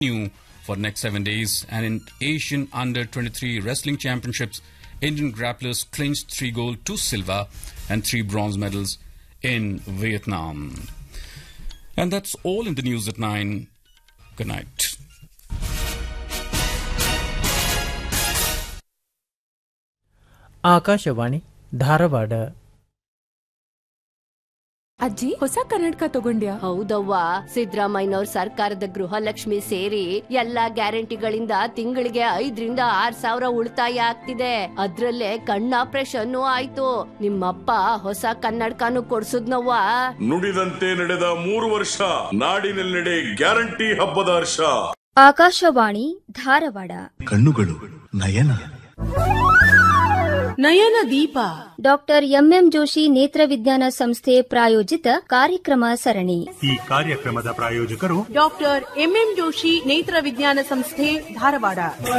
continue for the next seven days. And in Asian Under 23 Wrestling Championships, Indian grapplers clinched three gold, two silver, and three bronze medals in Vietnam. And that's all in the news at 9. Good night. Akashvani Dharwad ಅಜ್ಜಿ ಹೊಸ ಕನ್ನಡಕ ತಗೊಂಡ್ಯಾ ಹೌದವ್ವ ಸಿದ್ದರಾಮಯ್ಯನವ್ರ ಸರ್ಕಾರದ ಗೃಹಲಕ್ಷ್ಮಿ ಸೇರಿ ಎಲ್ಲಾ ಗ್ಯಾರಂಟಿಗಳಿಂದ ತಿಂಗಳಿಗೆ ಐದರಿಂದ R ಸಾವಿರ ಉಳಿತಾಯ ಆಗ್ತಿದೆ ಅದ್ರಲ್ಲೇ ಕಣ್ಣ ಆಪರೇಷನ್ ಆಯ್ತು ನಿಮ್ಮಪ್ಪ ಹೊಸ ಕನ್ನಡಕನು ಕೊಡ್ಸುದ್ನವ್ವ ನುಡಿದಂತೆ ನಡೆದ ಮೂರು ವರ್ಷ ನಾಡಿನೆಲ್ಲೆಡೆ ಗ್ಯಾರಂಟಿ ಹಬ್ಬದ ಹರ್ಷ ಆಕಾಶವಾಣಿ ಧಾರವಾಡ ಕಣ್ಣುಗಳು ನಯನ ನಯನ ದೀಪ ಡಾಕ್ಟರ್ ಎಂಎಂ ಜೋಶಿ ನೇತ್ರ ವಿಜ್ಞಾನ ಸಂಸ್ಥೆ ಪ್ರಾಯೋಜಿತ ಕಾರ್ಯಕ್ರಮ ಸರಣಿ ಈ ಕಾರ್ಯಕ್ರಮದ ಪ್ರಾಯೋಜಕರು ಡಾಕ್ಟರ್ ಎಂಎಂ ಜೋಶಿ ನೇತ್ರ ವಿಜ್ಞಾನ ಸಂಸ್ಥೆ ಧಾರವಾಡ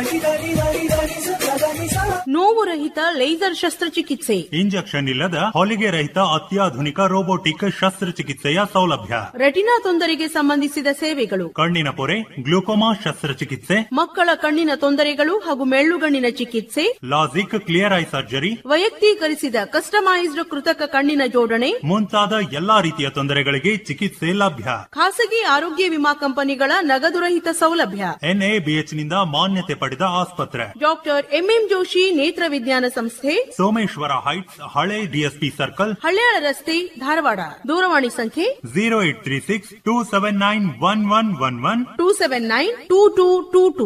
ನೋವು ರಹಿತ ಲೇಸರ್ ಶಸ್ತ್ರಚಿಕಿತ್ಸೆ ಇಂಜೆಕ್ಷನ್ ಇಲ್ಲದ ಹೊಲಿಗೆ ರಹಿತ ಅತ್ಯಾಧುನಿಕ ರೋಬೋಟಿಕ್ ಶಸ್ತ್ರಚಿಕಿತ್ಸೆಯ ಸೌಲಭ್ಯ ರೆಟಿನಾ ತೊಂದರೆಗೆ ಸಂಬಂಧಿಸಿದ ಸೇವೆಗಳು ಕಣ್ಣಿನ ಪೊರೆ ಗ್ಲೂಕೋಮಾ ಶಸ್ತ್ರಚಿಕಿತ್ಸೆ ಮಕ್ಕಳ ಕಣ್ಣಿನ ತೊಂದರೆಗಳು ಹಾಗೂ ಮೆಳ್ಳುಗಣ್ಣಿನ ಚಿಕಿತ್ಸೆ ಲಾಸಿಕ್ ಕ್ಲಿಯರ್ ಐ ಸರ್ಜರಿ ವೈಯಕ್ತೀಕರಿಸಿದ ಕಸ್ಟಮೈಸ್ಡ್ ಕೃತಕ ಕಣ್ಣಿನ ಜೋಡಣೆ ಮುಂತಾದ ಎಲ್ಲಾ ರೀತಿಯ ತೊಂದರೆಗಳಿಗೆ ಚಿಕಿತ್ಸೆ ಲಭ್ಯ ಖಾಸಗಿ ಆರೋಗ್ಯ ವಿಮಾ ಕಂಪನಿಗಳ ನಗದುರಹಿತ ಸೌಲಭ್ಯ ಎನ್ಎಬಿಎಚ್ ನಿಂದ ಮಾನ್ಯತೆ ಪಡೆದ ಆಸ್ಪತ್ರೆ ಡಾಕ್ಟರ್ ಎಂಎಂ ಜೋಶಿ ನೇತ್ರ ವಿಜ್ಞಾನ ಸಂಸ್ಥೆ ಸೋಮೇಶ್ವರ ಹೈಟ್ಸ್ ಹಳೆ ಡಿಎಸ್ಪಿ ಸರ್ಕಲ್ ಹಳ್ಯಾಳ ರಸ್ತೆ ಧಾರವಾಡ ದೂರವಾಣಿ ಸಂಖ್ಯೆ zero eight three six two seven nine one one one one two seven nine two two two two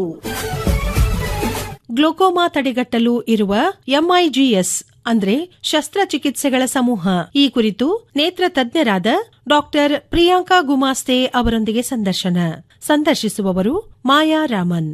glaucoma ತಡೆಗಟ್ಟಲು ಇರುವ ಎಂಐಜಿಎಸ್ ಅಂದ್ರೆ ಶಸ್ತ್ರಚಿಕಿತ್ಸೆಗಳ ಸಮೂಹ ಈ ಕುರಿತು ನೇತ್ರ ತಜ್ಞರಾದ ಡಾಕ್ಟರ್ ಪ್ರಿಯಾಂಕಾ ಗುಮಾಸ್ತೆ ಅವರೊಂದಿಗೆ ಸಂದರ್ಶನ ಸಂದರ್ಶಿಸುವವರು ಮಾಯಾ ರಾಮನ್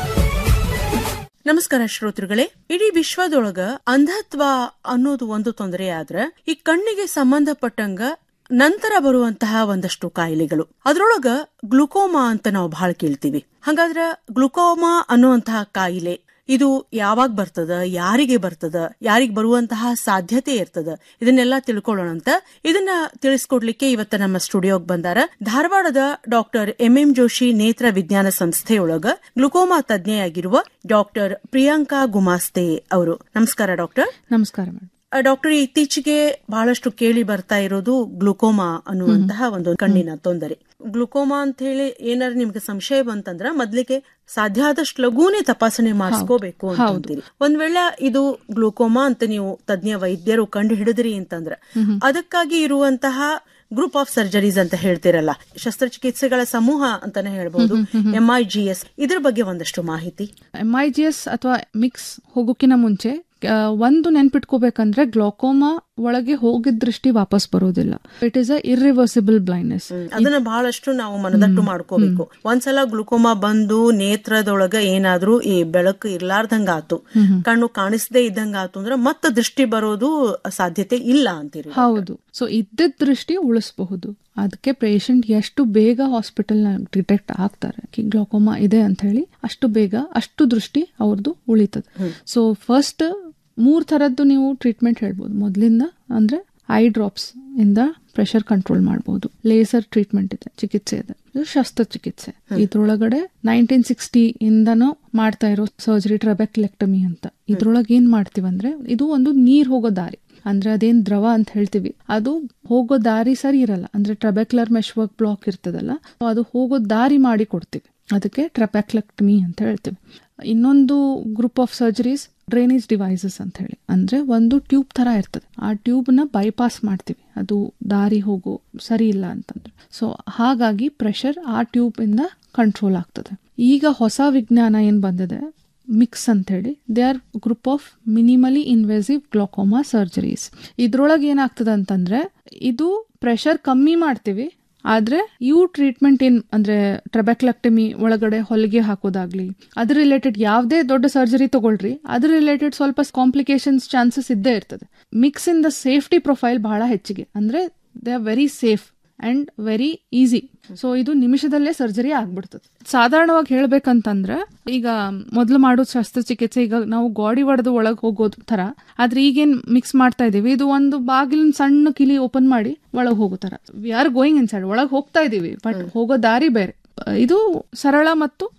ನಮಸ್ಕಾರ ಶ್ರೋತೃಗಳೇ ಇಡೀ ವಿಶ್ವದೊಳಗ ಅಂಧತ್ವ ಅನ್ನೋದು ಒಂದು ತೊಂದರೆ ಆದ್ರ ಈ ಕಣ್ಣಿಗೆ ಸಂಬಂಧಪಟ್ಟಂಗ ನಂತರ ಬರುವಂತಹ ಒಂದಷ್ಟು ಕಾಯಿಲೆಗಳು ಅದ್ರೊಳಗ ಗ್ಲುಕೋಮಾ ಅಂತ ನಾವು ಬಹಳ ಕೇಳ್ತೀವಿ ಹಂಗಾದ್ರ ಗ್ಲುಕೋಮಾ ಅನ್ನುವಂತಹ ಕಾಯಿಲೆ ಇದು ಯಾವಾಗ ಬರ್ತದ ಯಾರಿಗೆ ಬರ್ತದ ಯಾರಿಗ್ ಬರುವಂತಹ ಸಾಧ್ಯತೆ ಇರ್ತದ ಇದನ್ನೆಲ್ಲ ತಿಳ್ಕೊಳ್ಳೋಣ ಅಂತ ಇದನ್ನ ತಿಳಿಸ್ಕೊಡ್ಲಿಕ್ಕೆ ಇವತ್ತ ನಮ್ಮ ಸ್ಟುಡಿಯೋಗ್ ಬಂದಾರ ಧಾರವಾಡದ ಡಾಕ್ಟರ್ ಎಂ ಎಂ ಜೋಶಿ ನೇತ್ರ ವಿಜ್ಞಾನ ಸಂಸ್ಥೆಯೊಳಗ ಗ್ಲುಕೋಮಾ ತಜ್ಞೆಯಾಗಿರುವ ಡಾಕ್ಟರ್ ಪ್ರಿಯಾಂಕಾ ಗುಮಾಸ್ತೆ ಅವರು ನಮಸ್ಕಾರ ಡಾಕ್ಟರ್ ನಮಸ್ಕಾರ ಮೇಡಮ್ ಡಾಕ್ಟರ್ ಇತ್ತೀಚೆಗೆ ಬಹಳಷ್ಟು ಕೇಳಿ ಬರ್ತಾ ಇರೋದು ಗ್ಲುಕೋಮಾ ಅನ್ನುವಂತಹ ಒಂದು ಕಣ್ಣಿನ ತೊಂದರೆ ಗ್ಲುಕೋಮಾ ಅಂತ ಹೇಳಿ ಏನಾದ್ರು ನಿಮ್ಗೆ ಸಂಶಯ ಬಂತಂದ್ರ ಮೊದ್ಲಿಗೆ ಸಾಧ್ಯ ಆದಷ್ಟು ಲಘೂನೇ ತಪಾಸಣೆ ಮಾಡಿಸ್ಕೋಬೇಕು ಅಂತ ಅಂತೀರಿ ಒಂದ್ ವೇಳೆ ಇದು ಗ್ಲುಕೋಮಾ ಅಂತ ನೀವು ತಜ್ಞ ವೈದ್ಯರು ಕಂಡು ಹಿಡಿದ್ರಿ ಅಂತಂದ್ರ ಅದಕ್ಕಾಗಿ ಇರುವಂತಹ ಗ್ರೂಪ್ ಆಫ್ ಸರ್ಜರೀಸ್ ಅಂತ ಹೇಳ್ತಿರಲ್ಲ ಶಸ್ತ್ರಚಿಕಿತ್ಸೆಗಳ ಸಮೂಹ ಅಂತಾನೆ ಹೇಳ್ಬಹುದು ಎಂಐಜಿಎಸ್ ಇದ್ರ ಬಗ್ಗೆ ಒಂದಷ್ಟು ಮಾಹಿತಿ ಎಂಐಜಿಎಸ್ ಅಥವಾ ಮಿಕ್ಸ್ ಹೋಗೋಕಿನ ಮುಂಚೆ ಆ, ಒಂದು ನೆನ್ಪಿಟ್ಕೋಬೇಕಂದ್ರೆ ಗ್ಲೋಕೋಮಾ ಒಳಗೆ ಹೋಗಿದ ದೃಷ್ಟಿ ವಾಪಸ್ ಬರೋದಿಲ್ಲ it is a irreversible blindness ಅದನ್ನ ಬಹಳಷ್ಟು ನಾವು ಮನದಟ್ಟು ಮಾಡ್ಕೋಬೇಕು ಒಂದ್ಸಲ ಗ್ಲುಕೋಮಾ ಬಂದು ನೇತ್ರದೊಳಗ ಏನಾದ್ರೂ ಈ ಬೆಳಕು ಇರ್ಲಾರ್ದಂಗ ಆತು ಕಣ್ಣು ಕಾಣಿಸದೇ ಇದ್ದಂಗ ಆತು ಅಂದ್ರೆ ಮತ್ತೆ ದೃಷ್ಟಿ ಬರೋದು ಸಾಧ್ಯತೆ ಇಲ್ಲ ಅಂತೀರಿ ಹೌದು ಸೊ ಇದ್ದಿದ್ದ ದೃಷ್ಟಿ ಉಳಿಸಬಹುದು ಅದಕ್ಕೆ ಪೇಷಂಟ್ ಎಷ್ಟು ಬೇಗ ಹಾಸ್ಪಿಟಲ್ ಡಿಟೆಕ್ಟ್ ಆಗ್ತಾರೆ ಗ್ಲೋಕೋಮಾ ಇದೆ ಅಂತ ಹೇಳಿ ಅಷ್ಟು ಬೇಗ ಅಷ್ಟು ದೃಷ್ಟಿ ಅವ್ರದ್ದು ಉಳಿತದೆ ಸೊ ಫಸ್ಟ್ ಮೂರ್ ತರದ್ದು ನೀವು ಟ್ರೀಟ್ಮೆಂಟ್ ಹೇಳ್ಬೋದು ಮೊದಲಿಂದ ಅಂದ್ರೆ ಐ ಡ್ರಾಪ್ಸ್ ಇಂದ ಪ್ರೆಷರ್ ಕಂಟ್ರೋಲ್ ಮಾಡಬಹುದು ಲೇಸರ್ ಟ್ರೀಟ್ಮೆಂಟ್ ಇದೆ ಚಿಕಿತ್ಸೆ ಇದೆ ಇದು ಶಸ್ತ್ರಚಿಕಿತ್ಸೆ ಇದ್ರೊಳಗಡೆ ನೈನ್ಟೀನ್ ಸಿಕ್ಸ್ಟಿ ಇಂದನೂ ಮಾಡ್ತಾ ಇರೋ ಸರ್ಜರಿ ಟ್ರಬೆಕ್ಲೆಕ್ಟಮಿ ಅಂತ ಇದ್ರೊಳಗೆ ಏನ್ ಮಾಡ್ತೀವಂದ್ರೆ ಇದು ಒಂದು ನೀರ್ ಹೋಗೋ ದಾರಿ ಅಂದ್ರೆ ಅದೇನ್ ದ್ರವ ಅಂತ ಹೇಳ್ತೀವಿ ಅದು ಹೋಗೋ ದಾರಿ ಸರಿ ಇರಲ್ಲ ಅಂದ್ರೆ ಟ್ರಬೆಕ್ಲರ್ ಮೆಶ್ ವರ್ಕ್ ಬ್ಲಾಕ್ ಇರ್ತದಲ್ಲ so ಅದು ಹೋಗೋ ದಾರಿ ಮಾಡಿ ಕೊಡ್ತೀವಿ ಅದಕ್ಕೆ ಟ್ರಬೆಕ್ಲೆಕ್ಟಮಿ ಅಂತ ಹೇಳ್ತೀವಿ ಇನ್ನೊಂದು group of surgeries drainage devices ಅಂತ ಹೇಳಿ ಅಂದ್ರೆ ಒಂದು ಟ್ಯೂಬ್ ತರ ಇರ್ತದೆ ಆ ಟ್ಯೂಬ್ ನ ಬೈಪಾಸ್ ಮಾಡ್ತೀವಿ ಅದು ದಾರಿ ಹೋಗೋ ಸರಿ ಇಲ್ಲ ಅಂತಂದ್ರೆ ಸೊ ಹಾಗಾಗಿ ಪ್ರೆಷರ್ ಆ ಟ್ಯೂಬ್ ಇಂದ ಕಂಟ್ರೋಲ್ ಆಗ್ತದೆ ಈಗ ಹೊಸ ವಿಜ್ಞಾನ ಏನ್ ಬಂದಿದೆ ಮಿಕ್ಸ್ ಅಂತ ಹೇಳಿ they are group of minimally invasive glaucoma surgeries ಇದ್ರೊಳಗೆ ಏನಾಗ್ತದೆ ಅಂತಂದ್ರೆ ಇದು ಪ್ರೆಷರ್ ಕಮ್ಮಿ ಮಾಡ್ತೀವಿ ಆದ್ರೆ ಇವು ಟ್ರೀಟ್ಮೆಂಟ್ ಏನ್ ಅಂದ್ರೆ ಟ್ರಬೆಕ್ಲಕ್ಟಮಿ ಒಳಗಡೆ ಹೊಲಿಗೆ ಹಾಕೋದಾಗ್ಲಿ ಅದ್ರ ರಿಲೇಟೆಡ್ ಯಾವುದೇ ದೊಡ್ಡ ಸರ್ಜರಿ ತಗೊಳ್ರಿ ಅದ್ರ ರಿಲೇಟೆಡ್ ಸ್ವಲ್ಪ ಕಾಂಪ್ಲಿಕೇಶನ್ಸ್ ಚಾನ್ಸಸ್ ಇದ್ದೇ ಇರ್ತದೆ MIGS in the safety profile ಬಹಳ ಹೆಚ್ಚಿಗೆ ಅಂದ್ರೆ they are very safe and very easy so ಇದು ನಿಮಿಷದಲ್ಲೇ ಸರ್ಜರಿ ಆಗ್ಬಿಡ್ತದೆ ಸಾಧಾರಣವಾಗಿ ಹೇಳ್ಬೇಕಂತಂದ್ರೆ ಈಗ ಮೊದಲು ಮಾಡೋ ಶಸ್ತ್ರಚಿಕಿತ್ಸೆ ಈಗ ನಾವು ಗಾಡಿ ಒಡೆದು ಒಳಗೆ ಹೋಗೋದು ತರ ಆದ್ರೆ ಈಗೇನ್ ಮಿಕ್ಸ್ ಮಾಡ್ತಾ ಇದೀವಿ ಇದು ಒಂದು ಬಾಗಿಲಿನ ಸಣ್ಣ ಕಿಲಿ ಓಪನ್ ಮಾಡಿ ಒಳಗೆ ಹೋಗೋ ತರ we are going inside ಒಳಗೆ ಹೋಗ್ತಾ ಇದೀವಿ ಬಟ್ ಹೋಗೋ ದಾರಿ ಬೇರೆ ಇದು ಸರಳ ಮತ್ತು